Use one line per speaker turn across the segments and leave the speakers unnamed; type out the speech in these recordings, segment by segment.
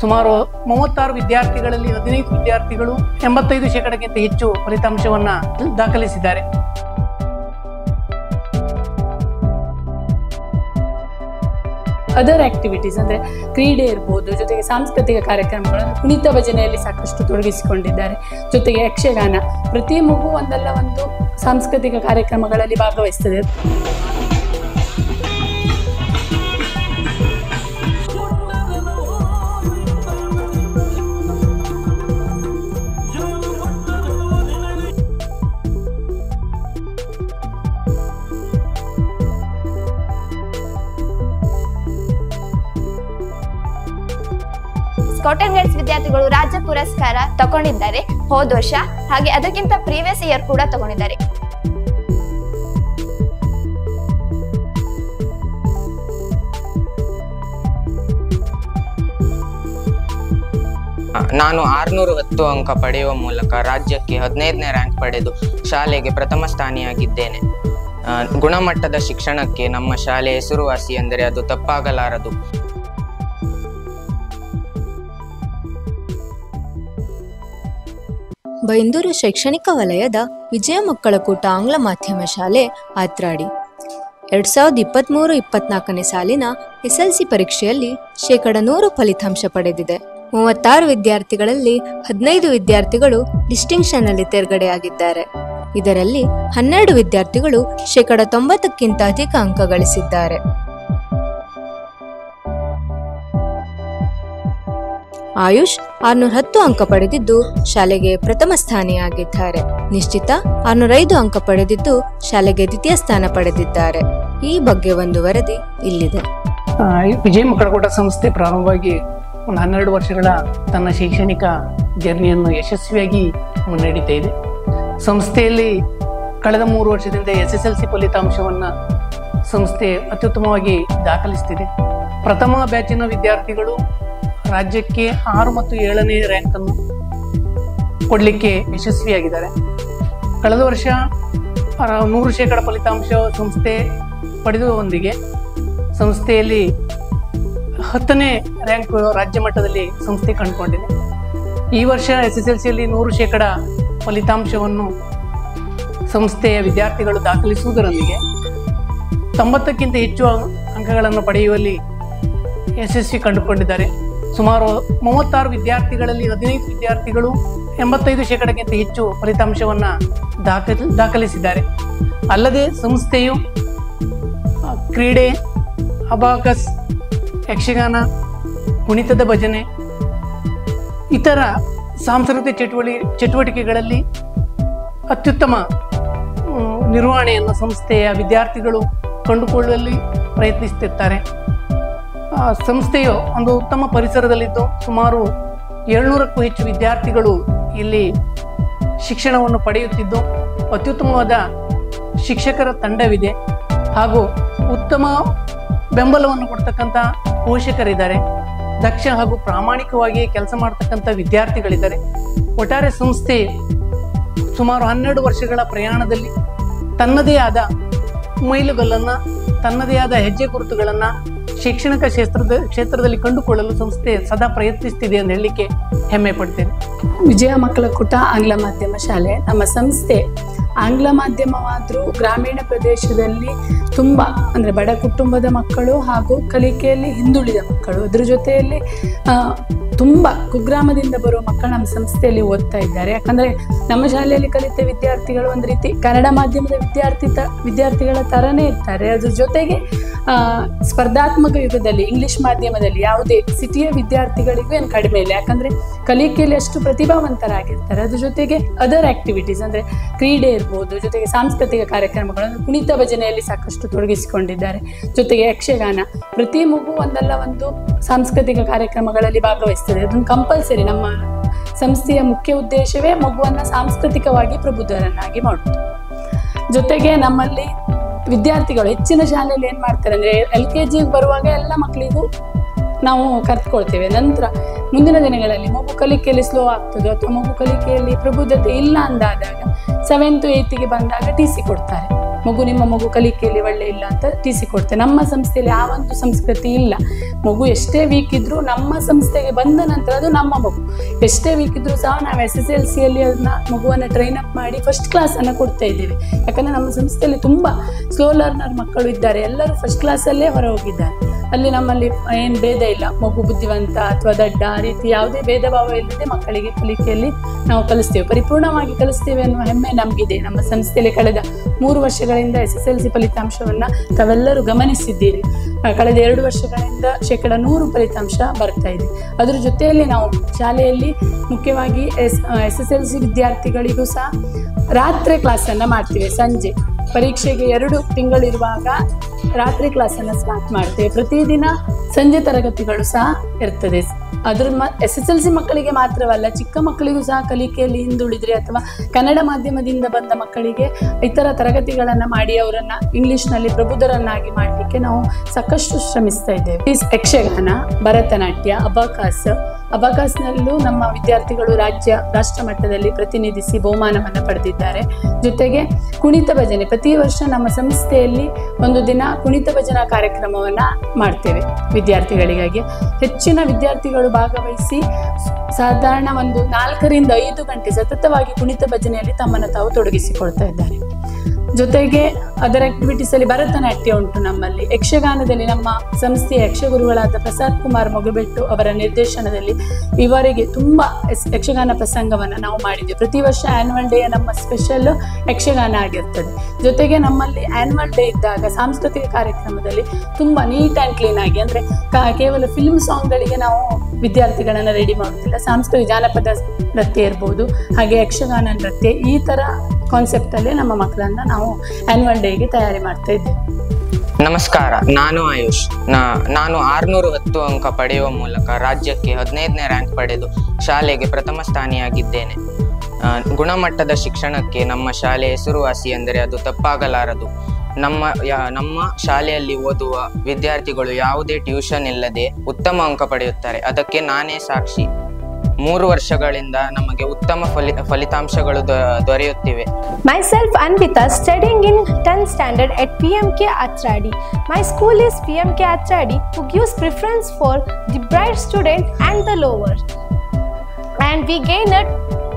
ಸುಮಾರು ಮೂವತ್ತಾರು ವಿದ್ಯಾರ್ಥಿಗಳಲ್ಲಿ ಹದಿನೈದು ವಿದ್ಯಾರ್ಥಿಗಳು ಎಂಬತ್ತೈದು ಶೇಕಡಕ್ಕಿಂತ ಹೆಚ್ಚು ಫಲಿತಾಂಶವನ್ನ ದಾಖಲಿಸಿದ್ದಾರೆ
ಅದರ್ ಆಕ್ಟಿವಿಟೀಸ್ ಅಂದ್ರೆ ಕ್ರೀಡೆ ಇರ್ಬೋದು ಜೊತೆಗೆ ಸಾಂಸ್ಕೃತಿಕ ಕಾರ್ಯಕ್ರಮಗಳು ಕುಣಿತ ಭಜನೆಯಲ್ಲಿ ಸಾಕಷ್ಟು ತೊಡಗಿಸಿಕೊಂಡಿದ್ದಾರೆ ಜೊತೆಗೆ ಯಕ್ಷಗಾನ ಪ್ರತಿ ಮಗು ಒಂದಲ್ಲ ಒಂದು ಸಾಂಸ್ಕೃತಿಕ ಕಾರ್ಯಕ್ರಮಗಳಲ್ಲಿ ಭಾಗವಹಿಸ್ತದೆ
ಸ್ಕಾಟ್ ಅಂಡ್ ಗೈಡ್ಸ್ ವಿದ್ಯಾರ್ಥಿಗಳು ರಾಜ್ಯ ಪುರಸ್ಕಾರ ತಗೊಂಡಿದ್ದಾರೆ ಹೋದ ವರ್ಷ ಹಾಗೆ ಅದಕ್ಕಿಂತ ಪ್ರೀವಿಯಸ್ ಇಯರ್ ಕೂಡ ತಗೊಂಡಿದ್ದಾರೆ
ನಾನು ಆರುನೂರು ಹತ್ತು ಅಂಕ ಪಡೆಯುವ ಮೂಲಕ ರಾಜ್ಯಕ್ಕೆ ಹದಿನೈದನೇ ರ್ಯಾಂಕ್ ಪಡೆದು ಶಾಲೆಗೆ ಪ್ರಥಮ ಸ್ಥಾನಿಯಾಗಿದ್ದೇನೆ ಆ, ಗುಣಮಟ್ಟದ ಶಿಕ್ಷಣಕ್ಕೆ ನಮ್ಮ ಶಾಲೆ ಹೆಸರುವಾಸಿ ಎಂದರೆ ಅದು ತಪ್ಪಾಗಲಾರದು
ಬೈಂದೂರು ಶೈಕ್ಷಣಿಕ ವಲಯದ ವಿಜಯ ಮಕ್ಕಳ ಕೂಟ ಆಂಗ್ಲ ಮಾಧ್ಯಮ ಶಾಲೆ ಆತ್ರಾಡಿ ಎರಡ್ ಸಾವಿರದ ಇಪ್ಪತ್ತ್ಮೂರು ಇಪ್ಪತ್ನಾಲ್ಕನೇ ಸಾಲಿನ ಎಸ್ ಎಲ್ ಸಿ ಪರೀಕ್ಷೆಯಲ್ಲಿ ಶೇಕಡ ನೂರು ಫಲಿತಾಂಶ ಪಡೆದಿದೆ ಮೂವತ್ತಾರು ವಿದ್ಯಾರ್ಥಿಗಳಲ್ಲಿ ಹದಿನೈದು ವಿದ್ಯಾರ್ಥಿಗಳು ಡಿಸ್ಟಿಂಕ್ಷನ್ನಲ್ಲಿ ತೇರ್ಗಡೆಯಾಗಿದ್ದಾರೆ ಇದರಲ್ಲಿ ಹನ್ನೆರಡು ವಿದ್ಯಾರ್ಥಿಗಳು ಶೇಕಡ ತೊಂಬತ್ತಕ್ಕಿಂತ ಅಧಿಕ ಅಂಕ ಗಳಿಸಿದ್ದಾರೆ ಆಯುಷ್ ಆರ್ನೂರ ಹತ್ತು ಅಂಕ ಪಡೆದಿದ್ದು ಶಾಲೆಗೆ ಪ್ರಥಮ ಸ್ಥಾನಿಯಾಗಿದ್ದಾರೆ ನಿಶ್ಚಿತ ಆರ್ನೂರೈದು ಅಂಕ ಪಡೆದಿದ್ದು ಶಾಲೆಗೆ ದ್ವಿತೀಯ ಸ್ಥಾನ ಪಡೆದಿದ್ದಾರೆ ಈ ಬಗ್ಗೆ ಒಂದು ವರದಿ ಇಲ್ಲಿದೆ
ಆ, ಈ ವಿಜಯ ಮಕ್ಕಳಕೂಟ ಸಂಸ್ಥೆ ಪ್ರಾರಂಭವಾಗಿ ಒಂದು ಹನ್ನೆರಡು ವರ್ಷಗಳ ತನ್ನ ಶೈಕ್ಷಣಿಕ ಜರ್ನಿಯನ್ನು ಯಶಸ್ವಿಯಾಗಿ ಮುನ್ನಡೀತಾ ಇದೆ ಸಂಸ್ಥೆಯಲ್ಲಿ ಕಳೆದ ಮೂರು ವರ್ಷದಿಂದ ಎಸ್ ಎಸ್ ಎಲ್ ಸಿ ಫಲಿತಾಂಶವನ್ನು ಸಂಸ್ಥೆ ಅತ್ಯುತ್ತಮವಾಗಿ ದಾಖಲಿಸ್ತಿದೆ ಪ್ರಥಮ ಬ್ಯಾಚಿನ ವಿದ್ಯಾರ್ಥಿಗಳು ರಾಜ್ಯಕ್ಕೆ ಆರು ಮತ್ತು ಏಳನೇ ರ್ಯಾಂಕನ್ನು ಕೊಡಲಿಕ್ಕೆ ಯಶಸ್ವಿಯಾಗಿದ್ದಾರೆ ಕಳೆದ ವರ್ಷ ಆ, ನೂರು ಶೇಕಡ ಫಲಿತಾಂಶ ಸಂಸ್ಥೆ ಪಡೆದುದರೊಂದಿಗೆ ಸಂಸ್ಥೆಯಲ್ಲಿ ಹತ್ತನೇ ರ್ಯಾಂಕ್ ರಾಜ್ಯ ಮಟ್ಟದಲ್ಲಿ ಸಂಸ್ಥೆ ಕಂಡುಕೊಂಡಿದೆ ಈ ವರ್ಷ ಎಸ್ ಎಸ್ ಎಲ್ ಸಿಯಲ್ಲಿ ನೂರು ಶೇಕಡ ಫಲಿತಾಂಶವನ್ನು ಸಂಸ್ಥೆಯ ವಿದ್ಯಾರ್ಥಿಗಳು ದಾಖಲಿಸುವುದರೊಂದಿಗೆ ತೊಂಬತ್ತಕ್ಕಿಂತ ಹೆಚ್ಚು ಅಂಕಗಳನ್ನು ಪಡೆಯುವಲ್ಲಿ ಯಶಸ್ವಿ ಕಂಡುಕೊಂಡಿದ್ದಾರೆ ಸುಮಾರು ಮೂವತ್ತಾರು ವಿದ್ಯಾರ್ಥಿಗಳಲ್ಲಿ ಹದಿನೈದು ವಿದ್ಯಾರ್ಥಿಗಳು ಎಂಬತ್ತೈದು ಶೇಕಡಕ್ಕಿಂತ ಹೆಚ್ಚು ಫಲಿತಾಂಶವನ್ನು ದಾಖಲಿ ದಾಖಲಿಸಿದ್ದಾರೆ ಅಲ್ಲದೆ ಸಂಸ್ಥೆಯು ಆ, ಕ್ರೀಡೆ ಅಬಾಕಸ್ ಯಕ್ಷಗಾನ ಕುಣಿತದ ಭಜನೆ ಇತರ ಸಾಂಸ್ಕೃತಿಕ ಚಟುವಟಿ ಚಟುವಟಿಕೆಗಳಲ್ಲಿ ಅತ್ಯುತ್ತಮ ಮ್, ನಿರ್ವಹಣೆಯನ್ನು ಸಂಸ್ಥೆಯ ವಿದ್ಯಾರ್ಥಿಗಳು ಕಂಡುಕೊಳ್ಳುವಲ್ಲಿ ಪ್ರಯತ್ನಿಸುತ್ತಿರ್ತಾರೆ ಆ, ಸಂಸ್ಥೆಯು ಒಂದು ಉತ್ತಮ ಪರಿಸರದಲ್ಲಿದ್ದು ಸುಮಾರು ಏಳ್ನೂರಕ್ಕೂ ಹೆಚ್ಚು ವಿದ್ಯಾರ್ಥಿಗಳು ಇಲ್ಲಿ ಶಿಕ್ಷಣವನ್ನು ಪಡೆಯುತ್ತಿದ್ದು ಅತ್ಯುತ್ತಮವಾದ ಶಿಕ್ಷಕರ ತಂಡವಿದೆ ಹಾಗೂ ಉತ್ತಮ ಬೆಂಬಲವನ್ನು ಕೊಡ್ತಕ್ಕಂಥ ಪೋಷಕರಿದ್ದಾರೆ ದಕ್ಷ ಹಾಗೂ ಪ್ರಾಮಾಣಿಕವಾಗಿ ಕೆಲಸ ಮಾಡ್ತಕ್ಕಂಥ ವಿದ್ಯಾರ್ಥಿಗಳಿದ್ದಾರೆ ಒಟ್ಟಾರೆ ಸಂಸ್ಥೆ ಸುಮಾರು ಹನ್ನೆರಡು ವರ್ಷಗಳ ಪ್ರಯಾಣದಲ್ಲಿ ತನ್ನದೇ ಆದ ಮೈಲುಗಲ್ಲನ್ನು ತನ್ನದೇ ಆದ ಹೆಜ್ಜೆ ಗುರುತುಗಳನ್ನು ಶೈಕ್ಷಣಿಕ ಕ್ಷೇತ್ರದ ಕ್ಷೇತ್ರದಲ್ಲಿ ಕಂಡುಕೊಳ್ಳಲು ಸಂಸ್ಥೆ ಸದಾ ಪ್ರಯತ್ನಿಸ್ತಿದೆ ಅಂತ ಹೇಳಲಿಕ್ಕೆ ಹೆಮ್ಮೆ ಪಡ್ತೇನೆ
ವಿಜಯ ಮಕ್ಕಳ ಕೂಟ ಆಂಗ್ಲ ಮಾಧ್ಯಮ ಶಾಲೆ ನಮ್ಮ ಸಂಸ್ಥೆ ಆಂಗ್ಲ ಮಾಧ್ಯಮವಾದರೂ ಗ್ರಾಮೀಣ ಪ್ರದೇಶದಲ್ಲಿ ತುಂಬ ಅಂದರೆ ಬಡ ಕುಟುಂಬದ ಮಕ್ಕಳು ಹಾಗೂ ಕಲಿಕೆಯಲ್ಲಿ ಹಿಂದುಳಿದ ಮಕ್ಕಳು ಅದ್ರ ಜೊತೆಯಲ್ಲಿ ಆ, ತುಂಬ ಕುಗ್ರಾಮದಿಂದ ಬರುವ ಮಕ್ಕಳು ನಮ್ಮ ಸಂಸ್ಥೆಯಲ್ಲಿ ಓದ್ತಾ ಇದ್ದಾರೆ ಯಾಕಂದರೆ ನಮ್ಮ ಶಾಲೆಯಲ್ಲಿ ಕಲಿತ ವಿದ್ಯಾರ್ಥಿಗಳು ಒಂದು ರೀತಿ ಕನ್ನಡ ಮಾಧ್ಯಮದ ವಿದ್ಯಾರ್ಥಿ ತ ವಿದ್ಯಾರ್ಥಿಗಳ ಥರನೇ ಇರ್ತಾರೆ ಅದ್ರ ಜೊತೆಗೆ ಆ, ಸ್ಪರ್ಧಾತ್ಮಕ ಯುಗದಲ್ಲಿ ಇಂಗ್ಲಿಷ್ ಮಾಧ್ಯಮದಲ್ಲಿ ಯಾವುದೇ ಸಿಟಿಯ ವಿದ್ಯಾರ್ಥಿಗಳಿಗೂ ಏನು ಕಡಿಮೆ ಇಲ್ಲ ಯಾಕಂದರೆ ಕಲಿಕೆಯಲ್ಲಿ ಅಷ್ಟು ಪ್ರತಿಭಾವಂತರಾಗಿರ್ತಾರೆ ಅದ್ರ ಜೊತೆಗೆ ಅದರ್ ಆಕ್ಟಿವಿಟೀಸ್ ಅಂದರೆ ಕ್ರೀಡೆ ಇರ್ಬೋದು ಜೊತೆಗೆ ಸಾಂಸ್ಕೃತಿಕ ಕಾರ್ಯಕ್ರಮಗಳು ಅಂದ್ರೆ ಕುಣಿತ ಭಜನೆಯಲ್ಲಿ ಸಾಕಷ್ಟು ತೊಡಗಿಸಿಕೊಂಡಿದ್ದಾರೆ ಜೊತೆಗೆ ಯಕ್ಷಗಾನ ಪ್ರತಿ ಮಗು ಒಂದಲ್ಲ ಒಂದು ಸಾಂಸ್ಕೃತಿಕ ಕಾರ್ಯಕ್ರಮಗಳಲ್ಲಿ ಭಾಗವಹಿಸ್ತದೆ ಅದನ್ನು ಕಂಪಲ್ಸರಿ ನಮ್ಮ ಸಂಸ್ಥೆಯ ಮುಖ್ಯ ಉದ್ದೇಶವೇ ಮಗುವನ್ನು ಸಾಂಸ್ಕೃತಿಕವಾಗಿ ಪ್ರಬುದ್ಧರನ್ನಾಗಿ ಮಾಡುವುದು ಜೊತೆಗೆ ನಮ್ಮಲ್ಲಿ ವಿದ್ಯಾರ್ಥಿಗಳು ಹೆಚ್ಚಿನ ಶಾಲೆಯಲ್ಲಿ ಏನು ಮಾಡ್ತಾರೆ ಅಂದರೆ ಎಲ್ ಕೆ ಜಿಗೆ ಬರುವಾಗ ಎಲ್ಲ ಮಕ್ಕಳಿಗೂ ನಾವು ಕರ್ತ್ಕೊಳ್ತೇವೆ ನಂತರ ಮುಂದಿನ ದಿನಗಳಲ್ಲಿ ಮಗು ಕಲಿಕೆಯಲ್ಲಿ ಸ್ಲೋ ಆಗ್ತದೋ ಅಥವಾ ಮಗು ಕಲಿಕೆಯಲ್ಲಿ ಪ್ರಬುದ್ಧತೆ ಇಲ್ಲ ಅಂದಾದಾಗ ಸೆವೆಂತ್ ಏಯ್ತಿಗೆ ಬಂದಾಗ ಟಿ ಸಿ ಕೊಡ್ತಾರೆ ಮಗು ನಿಮ್ಮ ಮಗು ಕಲಿಕೆಯಲ್ಲಿ ಒಳ್ಳೆ ಇಲ್ಲ ಅಂತ ಟಿ ಸಿ ಕೊಡ್ತೇವೆ ನಮ್ಮ ಸಂಸ್ಥೆಯಲ್ಲಿ ಆ ಒಂದು ಸಂಸ್ಕೃತಿ ಇಲ್ಲ ಮಗು ಎಷ್ಟೇ ವೀಕ್ ಇದ್ರೂ ನಮ್ಮ ಸಂಸ್ಥೆಗೆ ಬಂದ ನಂತರ ಅದು ನಮ್ಮ ಮಗು ಎಷ್ಟೇ ವೀಕ್ ಇದ್ರೂ ಸಹ ನಾವು ಎಸ್ ಎಸ್ ಎಲ್ ಸಿಯಲ್ಲಿ ಅದನ್ನ ಮಗುವನ್ನು ಟ್ರೈನ್ ಅಪ್ ಮಾಡಿ ಫಸ್ಟ್ ಕ್ಲಾಸನ್ನು ಕೊಡ್ತಾ ಇದ್ದೇವೆ ಯಾಕಂದರೆ ನಮ್ಮ ಸಂಸ್ಥೆಯಲ್ಲಿ ತುಂಬ ಸ್ಲೋ ಲರ್ನರ್ ಮಕ್ಕಳು ಇದ್ದಾರೆ ಎಲ್ಲರೂ ಫಸ್ಟ್ ಕ್ಲಾಸಲ್ಲೇ ಹೊರ ಹೋಗಿದ್ದಾರೆ ಅಲ್ಲಿ ನಮ್ಮಲ್ಲಿ ಏನು ಭೇದ ಇಲ್ಲ ಮಗು ಬುದ್ಧಿವಂತ ಅಥವಾ ದಡ್ಡ ಆ ರೀತಿ ಯಾವುದೇ ಭೇದ ಭಾವ ಇಲ್ಲದೆ ಮಕ್ಕಳಿಗೆ ಕಲಿಕೆಯಲ್ಲಿ ನಾವು ಕಲಿಸ್ತೇವೆ ಪರಿಪೂರ್ಣವಾಗಿ ಕಲಿಸ್ತೇವೆ ಅನ್ನುವ ಹೆಮ್ಮೆ ನಮಗಿದೆ ನಮ್ಮ ಸಂಸ್ಥೆಯಲ್ಲಿ ಕಳೆದ ಮೂರು ವರ್ಷಗಳಿಂದ ಎಸ್ ಎಸ್ ಎಲ್ ಸಿ ಫಲಿತಾಂಶವನ್ನು ತಾವೆಲ್ಲರೂ ಗಮನಿಸಿದ್ದೀರಿ ಆ, ಕಳೆದ ಎರಡು ವರ್ಷಗಳಿಂದ ಶೇಕಡ ನೂರು ಫಲಿತಾಂಶ ಬರ್ತಾ ಇದೆ ಅದರ ಜೊತೆಯಲ್ಲಿ ನಾವು ಶಾಲೆಯಲ್ಲಿ ಮುಖ್ಯವಾಗಿ S S S L C ವಿದ್ಯಾರ್ಥಿಗಳಿಗೂ ಸಹ ರಾತ್ರಿ ಕ್ಲಾಸನ್ನು ಮಾಡ್ತೀವಿ ಸಂಜೆ ಪರೀಕ್ಷೆಗೆ ಎರಡು ತಿಂಗಳಿರುವಾಗ ರಾತ್ರಿ ಕ್ಲಾಸನ್ನು ಸ್ಟಾರ್ಟ್ ಮಾಡ್ತೇವೆ ಪ್ರತಿದಿನ ಸಂಜೆ ತರಗತಿಗಳು ಸಹ ಇರ್ತದೆ ಅದ್ರ ಮ ಎಸ್ ಎಸ್ ಎಲ್ ಸಿ ಮಕ್ಕಳಿಗೆ ಮಾತ್ರವಲ್ಲ ಚಿಕ್ಕ ಮಕ್ಕಳಿಗೂ ಸಹ ಕಲಿಕೆಯಲ್ಲಿ ಹಿಂದುಳಿದ್ರೆ ಅಥವಾ ಕನ್ನಡ ಮಾಧ್ಯಮದಿಂದ ಬಂದ ಮಕ್ಕಳಿಗೆ ಇತರ ತರಗತಿಗಳನ್ನು ಮಾಡಿ ಅವರನ್ನು ಇಂಗ್ಲೀಷ್ನಲ್ಲಿ ಪ್ರಬುದ್ಧರನ್ನಾಗಿ ಮಾಡಲಿಕ್ಕೆ ನಾವು ಸಾಕಷ್ಟು ಶ್ರಮಿಸ್ತಾ ಇದ್ದೇವೆ ಈ ಯಕ್ಷಗಾನ ಭರತನಾಟ್ಯ ಅಬಕಾಸ್ ಅಬಕಾಸ್ನಲ್ಲೂ ನಮ್ಮ ವಿದ್ಯಾರ್ಥಿಗಳು ರಾಜ್ಯ ರಾಷ್ಟ್ರ ಮಟ್ಟದಲ್ಲಿ ಪ್ರತಿನಿಧಿಸಿ ಬಹುಮಾನವನ್ನು ಪಡೆದಿದ್ದಾರೆ ಜೊತೆಗೆ ಕುಣಿತ ಭಜನೆ ಪ್ರತಿ ವರ್ಷ ನಮ್ಮ ಸಂಸ್ಥೆಯಲ್ಲಿ ಒಂದು ದಿನ ಕುಣಿತ ಭಜನಾ ಕಾರ್ಯಕ್ರಮವನ್ನು ಮಾಡ್ತೇವೆ ವಿದ್ಯಾರ್ಥಿಗಳಿಗಾಗಿ ಹೆಚ್ಚಿನ ವಿದ್ಯಾರ್ಥಿಗಳು ಭಾಗವಹಿಸಿ ಸಾಧಾರಣ ಒಂದು ನಾಲ್ಕರಿಂದ ಐದು ಗಂಟೆ ಸತತವಾಗಿ ಕುಣಿತ ಭಜನೆಯಲ್ಲಿ ತಮ್ಮನ್ನು ತಾವು ತೊಡಗಿಸಿಕೊಳ್ತಾ ಇದ್ದಾರೆ ಜೊತೆಗೆ ಅದರ ಆಕ್ಟಿವಿಟೀಸ್ ಅಲ್ಲಿ ಭರತನಾಟ್ಯ ಉಂಟು ನಮ್ಮಲ್ಲಿ ಯಕ್ಷಗಾನದಲ್ಲಿ ನಮ್ಮ ಸಂಸ್ಥೆಯ ಯಕ್ಷಗುರುಗಳಾದ ಪ್ರಸಾದ್ ಕುಮಾರ್ ಮೊಗಬೆಟ್ಟು ಅವರ ನಿರ್ದೇಶನದಲ್ಲಿ ಇವರಿಗೆ ತುಂಬಾ ಎಸ್- ಯಕ್ಷಗಾನ ಪ್ರಸಂಗವನ್ನು ನಾವು ಮಾಡಿದ್ವಿ ಪ್ರತಿ ವರ್ಷ ಆನ್ಯುವಲ್ ಡೇ ನಮ್ಮ ಸ್ಪೆಷಲ್ ಯಕ್ಷಗಾನ ಆಗಿರ್ತದೆ ಜೊತೆಗೆ ನಮ್ಮಲ್ಲಿ ಆನ್ಯುವಲ್ ಡೇ ಇದ್ದಾಗ ಸಾಂಸ್ಕೃತಿಕ ಕಾರ್ಯಕ್ರಮದಲ್ಲಿ ತುಂಬಾ ನೀಟ್ ಆ್ಯಂಡ್ ಕ್ಲೀನ್ ಆಗಿ ಅಂದ್ರೆ ಕ- ಕೇವಲ ಫಿಲ್ಮ್ ಸಾಂಗ್ಗಳಿಗೆ ನಾವು ವಿದ್ಯಾರ್ಥಿಗಳನ್ನು ರೆಡಿ ಮಾಡುತ್ತಿಲ್ಲ ಸಾಂಸ್ಕೃತಿಕ ಜಾನಪದ ನೃತ್ಯ ಇರ್ಬೋದು ಹಾಗೆ ಯಕ್ಷಗಾನ ನೃತ್ಯ ಈ ಥರ ಕಾನ್ಸೆಪ್ಟಲ್ಲೇ ನಮ್ಮ ಮಕ್ಕಳನ್ನ ನಾವು ಆ್ಯನ್ಯುವಲ್ ಡೇಗೆ ತಯಾರಿ ಮಾಡ್ತಾ ಇದ್ದೇವೆ
ನಮಸ್ಕಾರ ನಾನು ಆಯುಷ್ ನಾ- ನಾನು ಆರ್ನೂರು ಹತ್ತು ಅಂಕ ಪಡೆಯುವ ಮೂಲಕ ರಾಜ್ಯಕ್ಕೆ ಹದಿನೈದನೇ ರ್ಯಾಂಕ್ ಪಡೆದು ಶಾಲೆಗೆ ಪ್ರಥಮ ಸ್ಥಾನಿಯಾಗಿದ್ದೇನೆ ಆ, ಗುಣಮಟ್ಟದ ಶಿಕ್ಷಣಕ್ಕೆ ನಮ್ಮ ಶಾಲೆ ಹೆಸರುವಾಸಿ ಎಂದರೆ ಅದು ತಪ್ಪಾಗಲಾರದು ನಮ್ಮ ಯಾ- ನಮ್ಮ ಶಾಲೆಯಲ್ಲಿ ಓದುವ ವಿದ್ಯಾರ್ಥಿಗಳು ಯಾವುದೇ ಟ್ಯೂಷನ್ ಇಲ್ಲದೆ ಉತ್ತಮ ಅಂಕ ಪಡೆಯುತ್ತಾರೆ ಅದಕ್ಕೆ ನಾನೇ ಸಾಕ್ಷಿ ಮೂರು ವರ್ಷಗಳಿಂದ ನಮಗೆ ಉತ್ತಮ ಫಲಿ ಫಲಿತಾಂಶಗಳು ದೊ- ದೊರೆಯುತ್ತಿವೆ
Myself Anvita studying in 10th standard at PMK Atradi. My school is PMK Atradi who gives preference for the bright student and the lower. And we gained a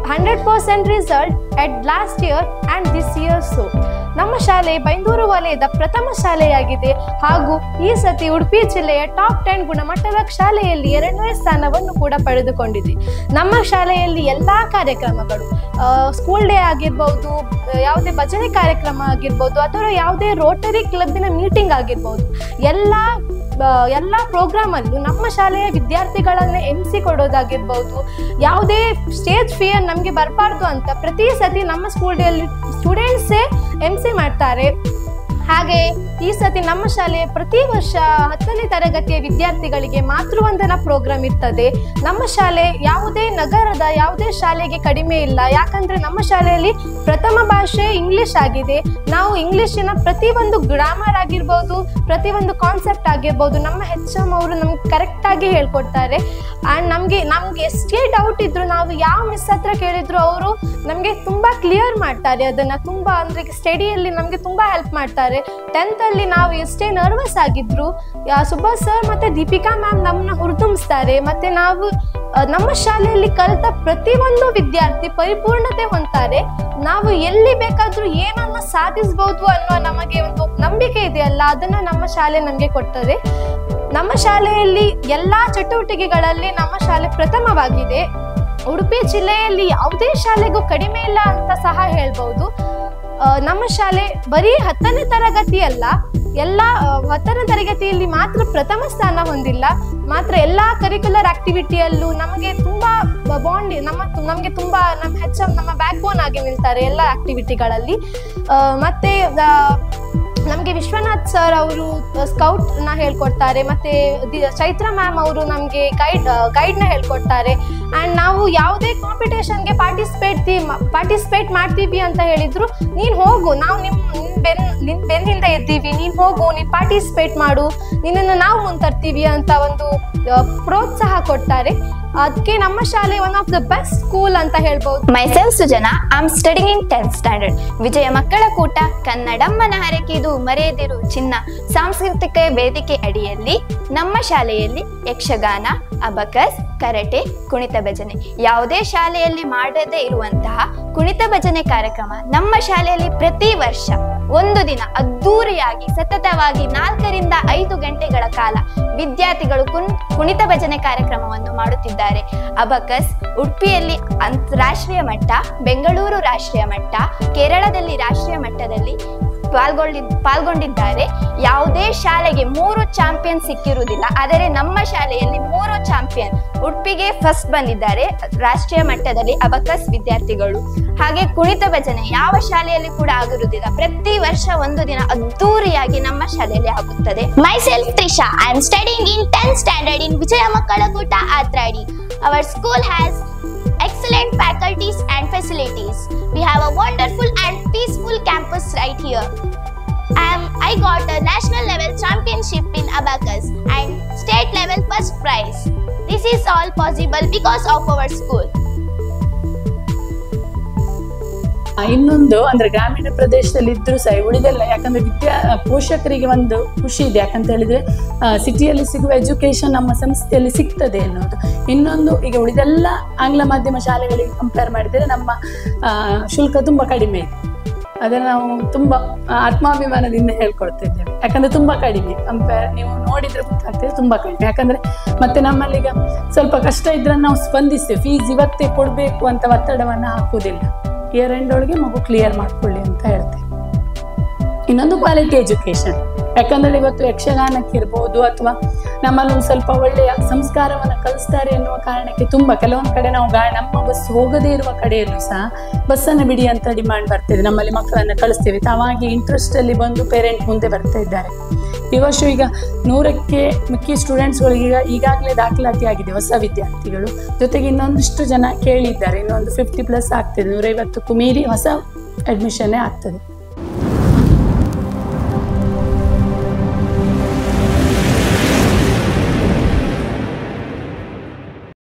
100% result at last year and this year so. ನಮ್ಮ ಶಾಲೆ ಬೈಂದೂರು ವಲಯದ ಪ್ರಥಮ ಶಾಲೆಯಾಗಿದೆ ಹಾಗೂ ಈ ಸತಿ ಉಡುಪಿ ಜಿಲ್ಲೆಯ top ten ಗುಣಮಟ್ಟದ ಶಾಲೆಯಲ್ಲಿ ಎರಡನೇ ಸ್ಥಾನವನ್ನು ಕೂಡ ಪಡೆದುಕೊಂಡಿದೆ ನಮ್ಮ ಶಾಲೆಯಲ್ಲಿ ಎಲ್ಲ ಕಾರ್ಯಕ್ರಮಗಳು ಸ್ಕೂಲ್ ಡೇ ಆಗಿರ್ಬೋದು ಆ, ಯಾವುದೇ ಭಜನೆ ಕಾರ್ಯಕ್ರಮ ಆಗಿರ್ಬೋದು ಅಥವಾ ಯಾವುದೇ ರೋಟರಿ ಕ್ಲಬ್ಬಿನ ಮೀಟಿಂಗ್ ಆಗಿರ್ಬೋದು ಎಲ್ಲ ಆ, ಎಲ್ಲ ಪ್ರೋಗ್ರಾಮಲ್ಲೂ ನಮ್ಮ ಶಾಲೆಯ ವಿದ್ಯಾರ್ಥಿಗಳನ್ನೇ ಎನಿಸಿ ಕೊಡೋದಾಗಿರ್ಬೋದು ಯಾವುದೇ ಸ್ಟೇಜ್ ಫಿಯರ್ ನಮಗೆ ಬರಬಾರ್ದು ಅಂತ ಪ್ರತಿ ಸತಿ ನಮ್ಮ ಸ್ಕೂಲ್ ಡೇಯಲ್ಲಿ ಸ್ಟೂಡೆಂಟ್ಸೇ ಎಮ್ ಸಿ ಮಾಡ್ತಾರೆ ಹಾಗೆ ಈ ಸತಿ ನಮ್ಮ ಶಾಲೆಯ ಪ್ರತಿ ವರ್ಷ ಹತ್ತನೇ ತರಗತಿಯ ವಿದ್ಯಾರ್ಥಿಗಳಿಗೆ ಮಾತೃವಂದನಾ ಪ್ರೋಗ್ರಾಮ್ ಇರ್ತದೆ ನಮ್ಮ ಶಾಲೆ ಯಾವುದೇ ನಗರದ ಯಾವುದೇ ಶಾಲೆಗೆ ಕಡಿಮೆ ಇಲ್ಲ ಯಾಕಂದ್ರೆ ನಮ್ಮ ಶಾಲೆಯಲ್ಲಿ ಪ್ರಥಮ ಭಾಷೆ ಇಂಗ್ಲಿಷ್ ಆಗಿದೆ ನಾವು ಇಂಗ್ಲಿಶಿನ ಪ್ರತಿಯೊಂದು ಗ್ರಾಮರ್ ಆಗಿರ್ಬೋದು ಪ್ರತಿಯೊಂದು ಕಾನ್ಸೆಪ್ಟ್ ಆಗಿರ್ಬೋದು ನಮ್ಮ ಹೆಚ್ ಎಮ್ ಅವರು ನಮ್ಗೆ ಕರೆಕ್ಟಾಗಿ ಹೇಳ್ಕೊಡ್ತಾರೆ ಆ್ಯಂಡ್ ನಮಗೆ ನಮ್ಗೆ ಎಷ್ಟೇ ಡೌಟ್ ಇದ್ರು ನಾವು ಯಾವ ಮಿಸ್ ಹತ್ರ ಕೇಳಿದ್ರು ಅವರು ನಮಗೆ ತುಂಬ ಕ್ಲಿಯರ್ ಮಾಡ್ತಾರೆ ಅದನ್ನು ತುಂಬ ಅಂದರೆ ಸ್ಟಡಿಯಲ್ಲಿ ನಮಗೆ ತುಂಬ ಹೆಲ್ಪ್ ಮಾಡ್ತಾರೆ ಟೆಂತಲ್ಲಿ ನಾವು ಎಷ್ಟೇ ನರ್ವಸ್ ಆಗಿದ್ರು ಯಾ- ಸುಭಾಷ್ ಸರ್ ಮತ್ತು ದೀಪಿಕಾ ಮ್ಯಾಮ್ ನಮ್ಮನ್ನ ಹುರಿದುಂಬಿಸ್ತಾರೆ ಮತ್ತು ನಾವು ಆ, ನಮ್ಮ ಶಾಲೆಯಲ್ಲಿ ಕಲಿತ ಪ್ರತಿಯೊಂದು ವಿದ್ಯಾರ್ಥಿ ಪರಿಪೂರ್ಣತೆ ಹೊಂದ್ತಾರೆ ನಾವು ಎಲ್ಲಿ ಬೇಕಾದರೂ ಏನನ್ನ ಸಾಧಿಸ್ಬೋದು ಅನ್ನೋ ನಮಗೆ ಒಂದು ನಂಬಿಕೆ ಇದೆಯಲ್ಲ ಅದನ್ನು ನಮ್ಮ ಶಾಲೆ ನಮಗೆ ಕೊಡ್ತದೆ ನಮ್ಮ ಶಾಲೆಯಲ್ಲಿ ಎಲ್ಲ ಚಟುವಟಿಕೆಗಳಲ್ಲಿ ನಮ್ಮ ಶಾಲೆ ಪ್ರಥಮವಾಗಿದೆ ಉಡುಪಿ ಜಿಲ್ಲೆಯಲ್ಲಿ ಯಾವುದೇ ಶಾಲೆಗೂ ಕಡಿಮೆ ಇಲ್ಲ ಅಂತ ಸಹ ಹೇಳ್ಬೋದು ಆ, ನಮ್ಮ ಶಾಲೆ ಬರೀ ಹತ್ತನೇ ತರಗತಿ ಅಲ್ಲ ಎಲ್ಲ ಆ, ಹತ್ತನೇ ತರಗತಿಯಲ್ಲಿ ಮಾತ್ರ ಪ್ರಥಮ ಸ್ಥಾನ ಹೊಂದಿಲ್ಲ ಮಾತ್ರ ಎಲ್ಲ ಕರಿಕ್ಯುಲರ್ ಆಕ್ಟಿವಿಟಿಯಲ್ಲೂ ನಮಗೆ ತುಂಬಾ ಬಾಂಡ್ ನಮ್ಮ ನಮಗೆ ತುಂಬಾ ನಮ್ಮ ಹೆಚ್ ನಮ್ಮ ಬ್ಯಾಕ್ ಬೋನ್ ಆಗಿ ನಿಲ್ತಾರೆ ಎಲ್ಲ ಆಕ್ಟಿವಿಟಿಗಳಲ್ಲಿ ಆ, ಮತ್ತೆ ಆ, ನಮಗೆ ವಿಶ್ವನಾಥ್ ಸರ್ ಅವರು ಸ್ಕೌಟ್ನ ಹೇಳ್ಕೊಡ್ತಾರೆ ಮತ್ತೆ ದಿ- ಚೈತ್ರ ಮ್ಯಾಮ್ ಅವರು ನಮಗೆ ಗೈಡ್ ಗೈಡ್ನ ಹೇಳ್ಕೊಡ್ತಾರೆ ಆ್ಯಂಡ್ ನಾವು ಯಾವುದೇ ಕಾಂಪಿಟೇಷನ್ಗೆ ಪಾರ್ಟಿಸಿಪೇಟ್ ಪಾರ್ಟಿಸಿಪೇಟ್ ಮಾಡ್ತೀವಿ ಅಂತ ಹೇಳಿದ್ರು ನೀನು ಹೋಗು ನಾವು ನಿಮ್ಮ ನಿನ್ನ ಬೆನ್ ನಿನ್ನ ಬೆನ್ನಿಂದ ಎದ್ದೀವಿ ನೀನು ಹೋಗು ನೀನು ಪಾರ್ಟಿಸಿಪೇಟ್ ಮಾಡು ನಿನ್ನನ್ನು ನಾವು ಮುಂತರ್ತೀವಿ ಅಂತ ಒಂದು ಆ, ಪ್ರೋತ್ಸಾಹ ಕೊಡ್ತಾರೆ ಅದಕ್ಕೆ ನಮ್ಮ ಶಾಲೆ one of the best school ಅಂತ ಹೇಳ್ಬೋದು
myself Sujana I'm studying in tenth standard Vijaya Makkala Koota ಕನ್ನಡಮ್ಮನ ಹರಕೆದು ಮರೆಯದಿರು ಚಿನ್ನ ಸಾಂಸ್ಕೃತಿಕ ವೇದಿಕೆ ಅಡಿಯಲ್ಲಿ ನಮ್ಮ ಶಾಲೆಯಲ್ಲಿ ಯಕ್ಷಗಾನ ಅಬಕಸ್ ಕರಟೆ ಕುಣಿತ ಭಜನೆ ಯಾವುದೇ ಶಾಲೆಯಲ್ಲಿ ಮಾಡದೇ ಇರುವಂತಹ ಕುಣಿತ ಭಜನೆ ಕಾರ್ಯಕ್ರಮ ನಮ್ಮ ಶಾಲೆಯಲ್ಲಿ ಪ್ರತಿ ವರ್ಷ ಒಂದು ದಿನ ಅದ್ದೂರಿಯಾಗಿ ಸತತವಾಗಿ ನಾಲ್ಕರಿಂದ ಐದು ಗಂಟೆಗಳ ಕಾಲ ವಿದ್ಯಾರ್ಥಿಗಳು ಕುನ್ ಕುಣಿತ ಭಜನೆ ಕಾರ್ಯಕ್ರಮವನ್ನು ಮಾಡುತ್ತಿದ್ದಾರೆ ಅಬಕಸ್ ಉಡುಪಿಯಲ್ಲಿ ಅಂತಾರಾಷ್ಟ್ರೀಯ ಮಟ್ಟ ಬೆಂಗಳೂರು ರಾಷ್ಟ್ರೀಯ ಮಟ್ಟ ಕೇರಳದಲ್ಲಿ ರಾಷ್ಟ್ರೀಯ ಮಟ್ಟದಲ್ಲಿ ಪಾಲ್ಗೊಳ್ಳಿ ಪಾಲ್ಗೊಂಡಿದ್ದಾರೆ ಯಾವುದೇ ಶಾಲೆಗೆ ಮೂರು ಚಾಂಪಿಯನ್ ಸಿಕ್ಕಿರುವುದಿಲ್ಲ ಆದರೆ ನಮ್ಮ ಶಾಲೆಯಲ್ಲಿ ಮೂರು ಚಾಂಪಿಯನ್ ಉಡುಪಿಗೆ ಫಸ್ಟ್ ಬಂದಿದ್ದಾರೆ ರಾಷ್ಟ್ರೀಯ ಮಟ್ಟದಲ್ಲಿ ಅಬಕಸ್ ವಿದ್ಯಾರ್ಥಿಗಳು ಹಾಗೆ ಕುಣಿತ ಭಜನೆ ಯಾವ ಶಾಲೆಯಲ್ಲಿ ಕೂಡ ಆಗಿರುವುದಿಲ್ಲ ಪ್ರತಿ ವರ್ಷ ಒಂದು ದಿನ ಅದ್ದೂರಿಯಾಗಿ ನಮ್ಮ ಶಾಲೆಯಲ್ಲಿ ಆಗುತ್ತದೆ
myself Trisha I am studying in tenth standard in Vijaya Makkalakoota Atradi our school has excellent faculties and facilities. We have a wonderful and peaceful campus right here. Um, I got a national level championship in abacus and state level first prize. This is all possible because of our school.
ಆ, ಇನ್ನೊಂದು ಅಂದ್ರೆ ಗ್ರಾಮೀಣ ಪ್ರದೇಶದಲ್ಲಿ ಇದ್ರೂ ಸಹ ಉಳಿದೆಲ್ಲ ಯಾಕಂದ್ರೆ ವಿದ್ಯಾ ಪೋಷಕರಿಗೆ ಒಂದು ಖುಷಿ ಇದೆ ಯಾಕಂತ ಹೇಳಿದ್ರೆ ಸಿಟಿಯಲ್ಲಿ ಸಿಗುವ ಎಜುಕೇಶನ್ ನಮ್ಮ ಸಂಸ್ಥೆಯಲ್ಲಿ ಸಿಗ್ತದೆ ಅನ್ನೋದು ಇನ್ನೊಂದು ಈಗ ಉಳಿದೆಲ್ಲ ಆಂಗ್ಲ ಮಾಧ್ಯಮ ಶಾಲೆಗಳಿಗೆ ಕಂಪೇರ್ ಮಾಡಿದರೆ ನಮ್ಮ ಆ, ಶುಲ್ಕ ತುಂಬಾ ಕಡಿಮೆ ಇದೆ ಅದನ್ನು ನಾವು ತುಂಬಾ ಆ, ಆತ್ಮಾಭಿಮಾನದಿಂದ ಹೇಳ್ಕೊಳ್ತಿದ್ದೇವೆ ಯಾಕಂದ್ರೆ ತುಂಬಾ ಕಡಿಮೆ ಕಂಪೇರ್ ನೀವು ನೋಡಿದ್ರೆ ಗೊತ್ತಾಗ್ತದೆ ತುಂಬಾ ಕಡಿಮೆ ಯಾಕಂದ್ರೆ ಮತ್ತೆ ನಮ್ಮಲ್ಲಿ ಈಗ ಸ್ವಲ್ಪ ಕಷ್ಟ ಇದ್ರೆ ನಾವು ಸ್ಪಂದಿಸ್ತೇವೆ ಫೀಸ್ ಇವತ್ತೇ ಕೊಡಬೇಕು ಅಂತ ಒತ್ತಡವನ್ನು ಹಾಕುವುದಿಲ್ಲ ಇಯರ್ ಎಂಡ್ ಒಳಗೆ ಮಗು ಕ್ಲಿಯರ್ ಮಾಡ್ಕೊಳ್ಳಿ ಅಂತ ಹೇಳ್ತೇವೆ ಇನ್ನೊಂದು ಕ್ವಾಲಿಟಿ ಎಜುಕೇಶನ್ ಯಾಕಂದ್ರೆ ಇವತ್ತು ಯಕ್ಷಗಾನಕ್ಕೆ ಇರ್ಬೋದು ಅಥವಾ ನಮ್ಮಲ್ಲಿ ಒಂದು ಸ್ವಲ್ಪ ಒಳ್ಳೆಯ ಸಂಸ್ಕಾರವನ್ನು ಕಲಿಸ್ತಾರೆ ಎನ್ನುವ ಕಾರಣಕ್ಕೆ ತುಂಬ ಕೆಲವೊಂದು ಕಡೆ ನಾವು ಗಾ ನಮ್ಮ ಬಸ್ ಹೋಗದೇ ಇರುವ ಕಡೆಯಲ್ಲೂ ಸಹ ಬಸ್ಸನ್ನು ಬಿಡಿ ಅಂತ ಡಿಮಾಂಡ್ ಬರ್ತಿದೆ ನಮ್ಮಲ್ಲಿ ಮಕ್ಕಳನ್ನು ಕಳಿಸ್ತೇವೆ ತಾವಾಗಿ ಇಂಟ್ರೆಸ್ಟ್ ಅಲ್ಲಿ ಬಂದು ಪೇರೆಂಟ್ ಮುಂದೆ ಬರ್ತಾ ಇದ್ದಾರೆ ಈ ವರ್ಷ ಈಗ ನೂರಕ್ಕೆ ಮಿಕ್ಕಿ ಸ್ಟೂಡೆಂಟ್ಸ್ಗಳಿಗೆ ಈಗ ಈಗಾಗಲೇ ದಾಖಲಾತಿ ಆಗಿದೆ ಹೊಸ ವಿದ್ಯಾರ್ಥಿಗಳು ಜೊತೆಗೆ ಇನ್ನೊಂದಿಷ್ಟು ಜನ ಕೇಳಿದ್ದಾರೆ ಇನ್ನೊಂದು ಫಿಫ್ಟಿ ಪ್ಲಸ್ ಆಗ್ತದೆ ನೂರೈವತ್ತಕ್ಕೂ ಮೀರಿ ಹೊಸ ಅಡ್ಮಿಷನ್ನೇ ಆಗ್ತದೆ